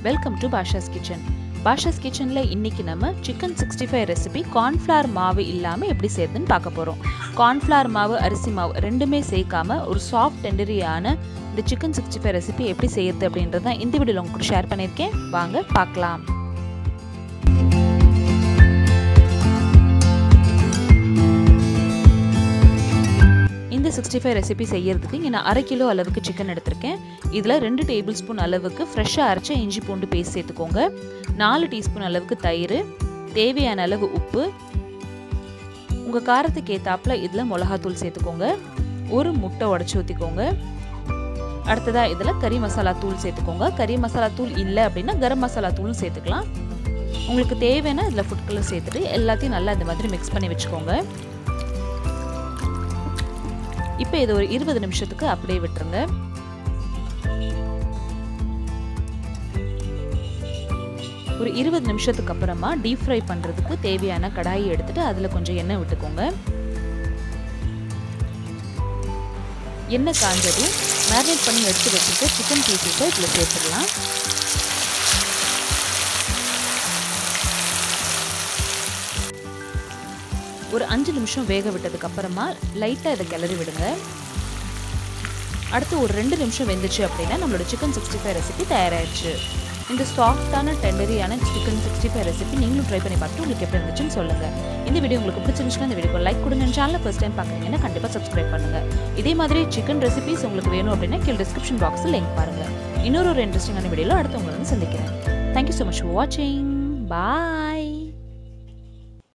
welcome to Basha's kitchen Basha's கிச்சனில் இன்னைக்கு நம்ம chicken sixty five recipe cornflour மாவு இல்லாமல் எப்படி செய்யறதுன்னு பார்க்க போகிறோம் கார்ன்ஃப்ளவர் மாவு அரிசி மாவு ரெண்டுமே சேர்க்காம ஒரு சாஃப்ட் டெண்டரியான இந்த சிக்கன் சிக்ஸ்டி ஃபைவ் ரெசிபி எப்படி செய்யறது அப்படின்றத தான் இந்த வீடியோவில் உங்களுக்கு ஷேர் பண்ணியிருக்கேன் வாங்க பார்க்கலாம் இந்த சிக்ஸ்டி ஃபைவ் ரெசிபி செய்யறதுக்கு இங்கே நான் அரை கிலோ அளவுக்கு சிக்கன் எடுத்திருக்கேன் இதில் ரெண்டு டேபிள் ஸ்பூன் அளவுக்கு ஃப்ரெஷ்ஷாக அரைச்ச இஞ்சி பூண்டு பேஸ்ட் சேர்த்துக்கோங்க நாலு டீஸ்பூன் அளவுக்கு தயிர் தேவையான அளவு உப்பு உங்கள் காரத்துக்கு ஏற்றாப்புல இதில் மிளகாத்தூள் சேர்த்துக்கோங்க ஒரு முட்டை உடச்சி ஊற்றிக்கோங்க அடுத்ததாக இதில் கறி மசாலா தூள் சேர்த்துக்கோங்க கறி மசாலா தூள் இல்லை அப்படின்னா கரம் மசாலா தூளும் சேர்த்துக்கலாம் உங்களுக்கு தேவையான இதில் ஃபுட் கலர் சேர்த்துட்டு எல்லாத்தையும் நல்லா இந்த மாதிரி மிக்ஸ் பண்ணி வச்சுக்கோங்க இப்போ இது ஒரு இருபது நிமிஷத்துக்கு அப்படியே விட்டுருங்க ஒரு இருபது நிமிஷத்துக்கு அப்புறமா டீப் ஃப்ரை பண்ணுறதுக்கு தேவையான கடாயை எடுத்துட்டு அதில் கொஞ்சம் எண்ணெய் விட்டுக்கோங்க எண்ணெய் காஞ்சதும் மேரினேட் பண்ணி எடுத்து வச்சுட்டு சிக்கன் பீஸஸை இதில் சேர்த்துடலாம் ஒரு அஞ்சு நிமிஷம் வேக விட்டதுக்கு அப்புறமா லைட்டாக இதை கிளறி விடுங்க அடுத்து ஒரு ரெண்டு நிமிஷம் வெந்துச்சு அப்படின்னா நம்மளோட சிக்கன் சிக்ஸ்டி ஃபைவ் ரெசிபி தயாராகிடுச்சு இந்த சாஃப்டான டெண்டரியான சிக்கன் சிக்ஸ்டி ஃபைவ் ரெசிபி நீங்களும் ட்ரை பண்ணி பார்த்துட்டு உங்களுக்கு எப்படி இருந்துச்சுன்னு சொல்லுங்கள் இந்த வீடியோ உங்களுக்கு பிடிச்சிருந்துச்சுன்னா இந்த வீடியோ லைக் கொடுங்க சேனலில் ஃபஸ்ட் டைம் பார்க்குறீங்கன்னா கண்டிப்பாக சப்ஸ்கிரைப் பண்ணுங்கள் இதே மாதிரி சிக்கன் ரெசிபிஸ் உங்களுக்கு வேணும் அப்படின்னா கீழே டிஸ்கிரிப்ஷன் பாக்ஸில் லிங்க் பாருங்கள் இன்னொரு ஒரு இன்ட்ரெஸ்டிங்கான வீடியோவில் அடுத்து உங்களை வந்து சந்திக்கிறேன் தேங்க்யூ ஸோ மச் ஃபார் வாட்சிங் பாய்